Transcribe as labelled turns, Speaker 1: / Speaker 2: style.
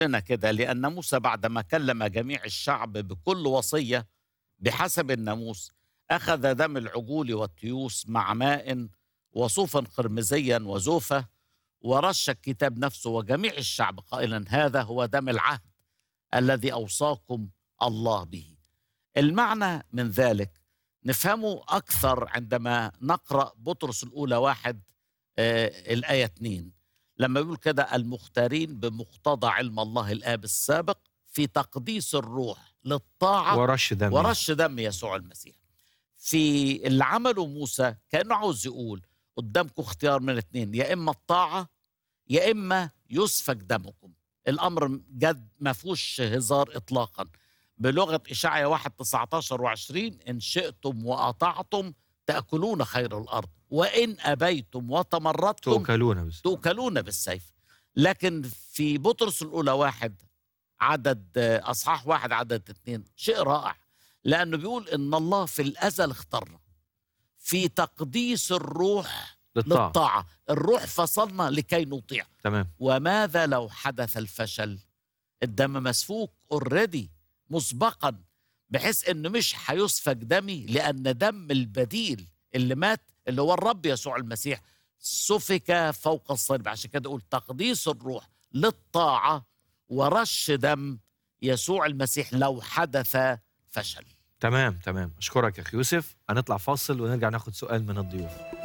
Speaker 1: لنا كده لأن موسى بعدما كلم جميع الشعب بكل وصية بحسب الناموس أخذ دم العجول والتيوس مع ماء وصوفا قرمزيا وزوفة ورش الكتاب نفسه وجميع الشعب قائلا هذا هو دم العهد الذي أوصاكم الله به المعنى من ذلك نفهمه أكثر عندما نقرأ بطرس الأولى واحد آه الآية اتنين لما يقول كده المختارين بمقتضى علم الله الآب السابق في تقديس الروح للطاعة
Speaker 2: ورش دم
Speaker 1: ورش دم يسوع المسيح في اللي عمله موسى كأنه عاوز يقول قدامكم اختيار من الاثنين يا إما الطاعة يا إما يسفك دمكم الأمر جد ما فيهوش هزار إطلاقا بلغة إشعيا 1 19 و20 إن شئتم وأطعتم تأكلون خير الأرض وإن أبيتم وتمردتم
Speaker 2: تؤكلون بس
Speaker 1: تؤكلون بالسيف لكن في بطرس الأولى واحد عدد آه، أصحاح واحد عدد اثنين شيء رائع لأنه بيقول إن الله في الأزل اختارنا في تقديس الروح
Speaker 2: للطاعة
Speaker 1: للطاعة الروح فصلنا لكي نطيع
Speaker 2: تمام
Speaker 1: وماذا لو حدث الفشل الدم مسفوك اوريدي مسبقا بحيث انه مش هيسفك دمي لان دم البديل اللي مات اللي هو الرب يسوع المسيح سفك فوق الصليب عشان كده اقول تقديس الروح للطاعه ورش دم يسوع المسيح لو حدث فشل
Speaker 2: تمام تمام اشكرك يا اخي يوسف هنطلع فاصل ونرجع ناخد سؤال من الضيوف